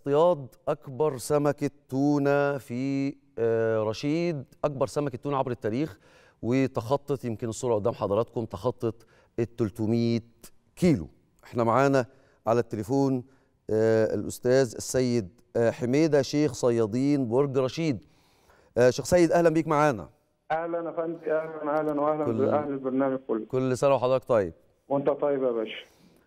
اصطياد اكبر سمكه تونه في آه، رشيد اكبر سمكه تونه عبر التاريخ وتخطت يمكن الصوره قدام حضراتكم تخطت ال 300 كيلو احنا معانا على التليفون آه، الاستاذ السيد آه، حميده شيخ صيادين برج رشيد آه، شيخ سيد اهلا بيك معانا اهلا يا فندم اهلا اهلا واهلا كل- باهل البرنامج كله كل سنه وحضرتك طيب وانت طيب يا باشا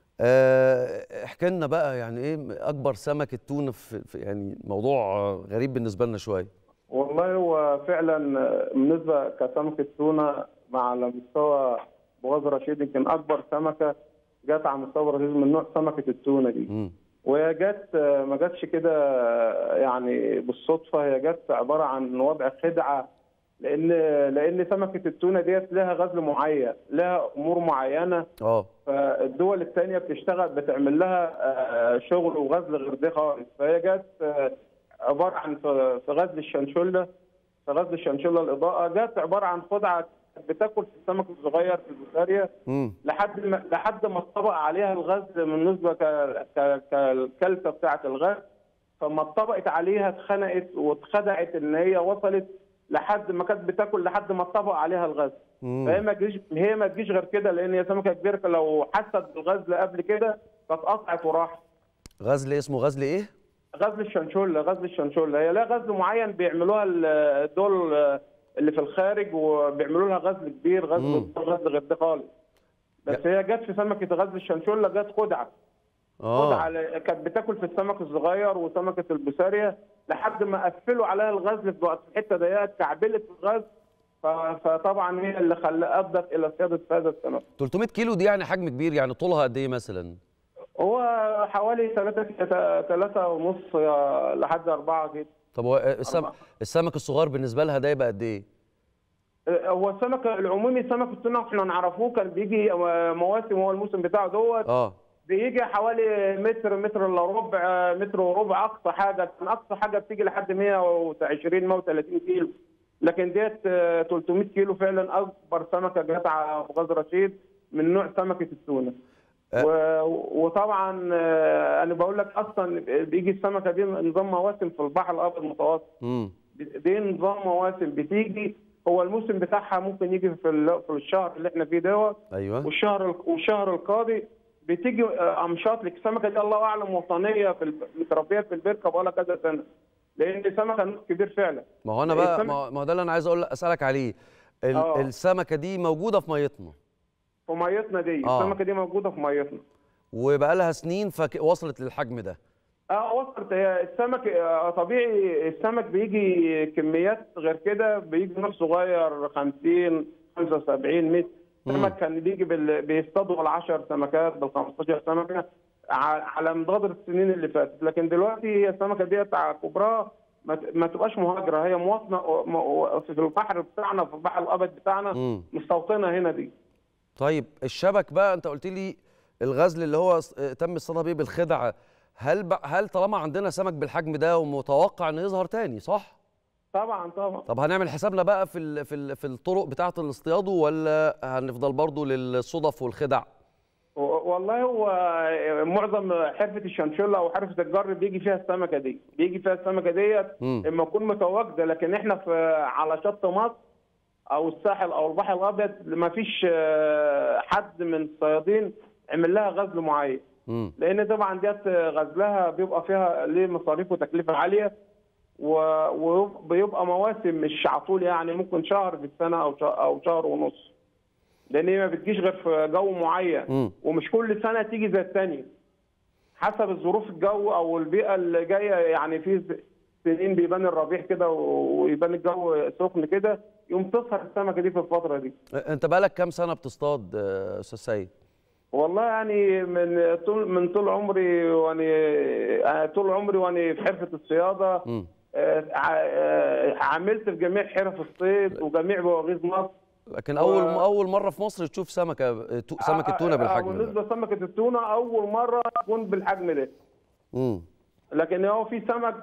آه، احكي لنا بقى يعني ايه اكبر سمكه تونه في في- يعني موضوع آه، غريب بالنسبه لنا شويه والله هو فعلا بالنسبه كسمكه تونه مع على مستوى بغاز رشيد يمكن اكبر سمكه جت على مستوى رشيد من نوع سمكه التونه دي مم. وهي جت ما جاتش كده يعني بالصدفه هي جت عباره عن وضع خدعه لان لان سمكه التونه ديت لها غزل معين لها امور معينه اه فالدول الثانيه بتشتغل بتعمل لها آه، شغل وغزل غير ده خالص فهي جت آه، عباره عن في في غزل الشنشله في غزل الشنشله الاضاءه جت عباره عن خدعه بتاكل في السمك الصغير في البساريه مم. لحد ما لحد ما اتطبق عليها الغزل من نسبه ك- ك- كالكلفه بتاعه الغزل فما اتطبقت عليها اتخنقت واتخدعت ان هي وصلت لحد ما كانت بتاكل لحد ما اتطبق عليها الغزل مم. فهي ما تجيش هي ما تجيش غير كده لان هي سمكه كبيره لو حست بالغزل قبل كده كانت قطعت وراحت غزل اسمه غزل ايه غزل الشنشله غزل الشنشله هي لها غزل معين بيعملوها ال- الدول اللي في الخارج وبيعملوا لها غزل كبير غزل مم. غزل غير ده خالص بس هي جت في سمكه غزل الشنشله جت خدعه خدعه اه ل- كانت بتاكل في السمك الصغير وسمكه البساريه لحد ما قفلوا عليها الغزل في وقت- في حته ضيقه اتكعبلت في الغزل ف- فطبعا هي اللي خلى ادت الى صياده هذا السمك 300 كيلو دي يعني حجم كبير يعني طولها قد ايه مثلا هو حوالي 3 3 ونص لحد 4 كده طب هو السم... أربعة. السمك الصغير بالنسبه لها ده يبقى قد ايه هو السمك العمومي سمك التونه احنا نعرفوه كان بيجي مواسم هو الموسم بتاعه دوت اه بيجي حوالي متر متر الا ربع متر وربع اقصى حاجه كان اقصى حاجه بتيجي لحد 120 130 كيلو لكن ديت آه، 300 كيلو فعلا اكبر سمكه جت على غاز رشيد من نوع سمكه التونه أه. و- وطبعا آه، انا بقول لك اصلا بيجي السمكه دي نظام مواسم في البحر الابيض المتوسط امم دي نظام مواسم بتيجي هو الموسم بتاعها ممكن يجي في ال- في الشهر اللي احنا فيه دوت ايوه والشهر والشهر القاضي بتيجي آه، امشاط لك السمكه دي الله اعلم وطنيه في الب- متربيه في البركه بقى لها كذا سنه لان سمكه نوع كبير فعلا ما هو انا بقى السمك- ما هو- ما هو ده اللي انا عايز اقول اسالك عليه ال... آه. السمكه دي موجوده في ميتنا في ميتنا دي آه. السمكه دي موجوده في ميتنا وبقى لها سنين فوصلت للحجم ده اه وصلت هي السمك آه، طبيعي السمك بيجي كميات غير كده بيجي نوع صغير 50 75 100 مم. سمك كان بيجي بال... بيصطادوا بال 10 سمكات بال 15 سمكه ع- على مدار السنين اللي فاتت لكن دلوقتي هي السمكه ديت على كبرها ما, ت- ما تبقاش مهاجره هي مواطنه م- في البحر بتاعنا في البحر الابيض بتاعنا امم مستوطنه هنا دي طيب الشبك بقى انت قلت لي الغزل اللي هو ص- آه، تم اصطادها بيه بالخدعه هل ب... هل طالما عندنا سمك بالحجم ده ومتوقع انه يظهر تاني صح؟ طبعا طبعا طب هنعمل حسابنا بقى في ال... في ال... في الطرق بتاعه الاصطياد ولا هنفضل برضو للصدف والخدع؟ و- والله هو معظم حرفه الشنشله او حرفه الجر بيجي فيها السمكه دي بيجي فيها السمكه ديت مم. اما تكون متواجده لكن احنا في على شط مصر او الساحل او البحر الابيض ما فيش آه، حد من الصيادين عمل لها غزل معين امم لان طبعا ديت غزلها بيبقى فيها ليه مصاريف وتكلفه عاليه و- وبيبقى مواسم مش على طول يعني ممكن شهر في السنه او شهر او شهر ونص لان هي ما بتجيش غير في جو معين مم. ومش كل سنه تيجي زي الثانيه حسب الظروف الجو او البيئه اللي جايه يعني في س- سنين بيبان الربيع كده ويبان الجو سخن كده يوم تظهر السمكه دي في الفتره دي انت بقالك كام سنه بتصطاد آه، استاذ سيد؟ والله يعني من طول من طول عمري وانا طول عمري وانا في حرفه الصياده امم آه، ع- آه، عملت في جميع حرف الصيد وجميع بواغيث مصر لكن اول و- اول مره في مصر تشوف سمكه آه، تو- سمكه آه، تونه آه، بالحجم ده بالنسبه لسمكه التونه اول مره تكون بالحجم ده امم لكن هو في سمك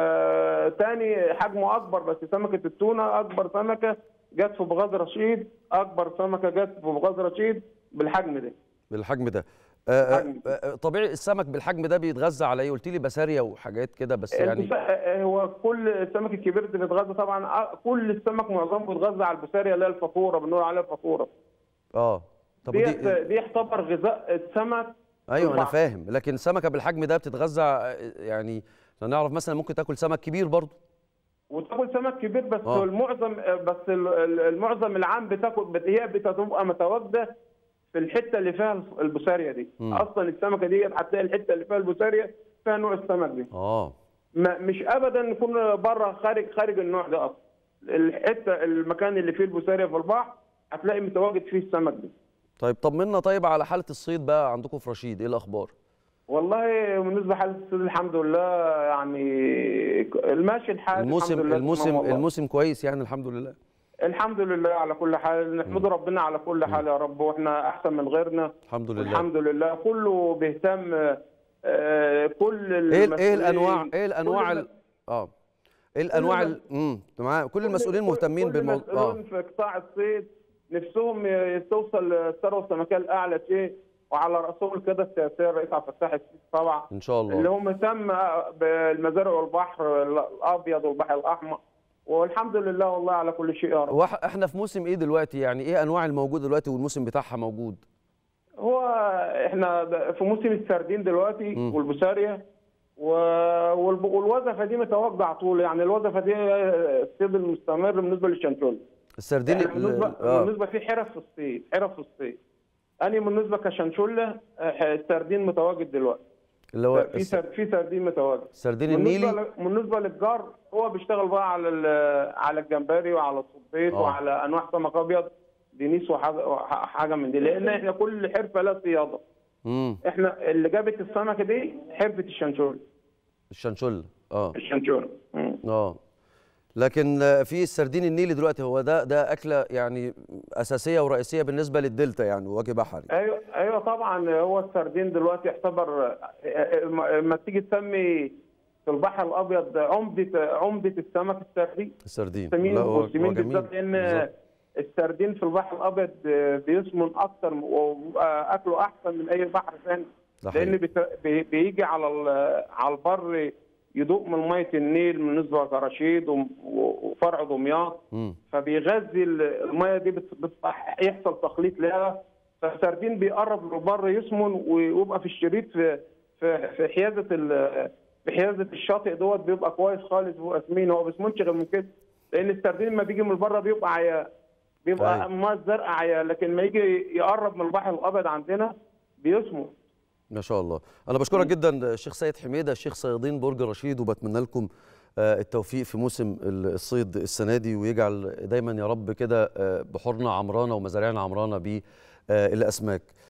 ب- تاني حجمه اكبر بس سمكه التونه اكبر سمكه جت في بغاز رشيد اكبر سمكه جت في بغاز رشيد بالحجم ده بالحجم ده آه، حجم. آه، آه، طبيعي السمك بالحجم ده بيتغذى على ايه قلت لي بسارية وحاجات كده بس يعني البس- هو كل السمك الكبير ده بيتغذى طبعا آه، كل السمك معظمه بيتغذى على البسارية اللي هي الفافوره بنقول عليها الفافوره اه طب دي ودي دي يعتبر غذاء السمك ايوه انا البحر. فاهم لكن سمكة بالحجم ده بتتغذى آه، يعني عشان نعرف مثلا ممكن تاكل سمك كبير برضه وتاكل سمك كبير بس آه. المعظم بس ال- ال- المعظم العام بتاكل بت- هي بتبقى متواجده في الحته اللي فيها البساريه دي مم. اصلا السمكه دي هتلاقي الحته اللي فيها البساريه فيها نوع السمك دي اه ما مش ابدا يكون بره خارج خارج النوع ده اصلا الحته المكان اللي فيه البساريه في البحر هتلاقي متواجد فيه السمك ده طيب طمنا طيب على حالة الصيد بقى عندكم في رشيد ايه الاخبار والله بالنسبه لحاله الصيد الحمد لله يعني الماشي الحال الموسم الحمد لله الموسم تمام والله. الموسم كويس يعني الحمد لله الحمد لله على كل حال نحمد ربنا على كل حال يا رب واحنا احسن من غيرنا الحمد لله الحمد لله كله بيهتم آه، كل ايه ال- ايه المسؤولين- الانواع ايه الانواع كل ال- اه ايه الانواع ال- امم تمام كل المسؤولين مهتمين كل بالموضوع اه المسؤولين في قطاع الصيد نفسهم ي- توصل الثروه السمكيه لاعلى شيء وعلى راسهم كده السياسيه الرئيس عبد الفتاح السيسي طبعا ان شاء اللي الله هو مهتم بالمزارع والبحر الابيض والبحر الاحمر والحمد لله والله على كل شيء يا رب وإح- احنا في موسم ايه دلوقتي يعني ايه انواع الموجوده دلوقتي والموسم بتاعها موجود هو احنا د- في موسم السردين دلوقتي مم. والبسارية و- والب- والوظفه دي متواجده على طول يعني الوظفه دي الصيد المستمر بالنسبه للشنتول السردين يعني ال- بالنسبه اه بالنسبه في حرف في الصيد حرف في الصيد أنا بالنسبه كشنشوله آه، السردين متواجد دلوقتي اللي هو في الس- سر- في سردين متواجد السردين بالنسبه النيلي ل- بالنسبه للجار هو بيشتغل بقى على ال- على الجمبري وعلى الصبيط آه. وعلى انواع سمك ابيض دينيس وحاجه وح- حاجه من دي لان احنا كل حرفه لها صياده امم احنا اللي جابت السمكه دي حرفه الشنشول الشنشل اه الشنشول مم. اه لكن آه، في السردين النيلي دلوقتي هو ده ده اكله يعني اساسيه ورئيسيه بالنسبه للدلتا يعني وجه بحري ايوه ايوه طبعا هو السردين دلوقتي يعتبر لما تيجي تسمي في البحر الابيض عمده عمده السمك السردين السردين السمين لا، هو- هو والسمين جميل. بالذات لان بالظبط. السردين في البحر الابيض بيسمن اكتر وبيبقى اكله احسن من اي بحر ثاني ده لان حقيقي. بت- بي- بيجي على ال- على البر يدوق من ميه النيل بالنسبه لرشيد وم- وفرع دمياط مم. فبيغذي ال- الميه دي بت- بتصبح يحصل تخليط لها فالسردين بيقرب للبر يسمن ويبقى في الشريط في في في حيازه ال- في حيازه الشاطئ دوت بيبقى كويس خالص بيبقى سمين هو ما بيسمنش غير من كده لان السردين لما بيجي من بره بيبقى عيا بيبقى أيوة. الميه الزرقاء عيا لكن لما يجي يقرب من البحر الابيض عندنا بيسمن ما شاء الله انا بشكرك جدا الشيخ سيد حميده الشيخ صيادين برج رشيد وبتمنى لكم آه، التوفيق في موسم الصيد السنه دي ويجعل دايما يا رب كده آه، بحورنا عمرانه ومزارعنا عمرانه بالاسماك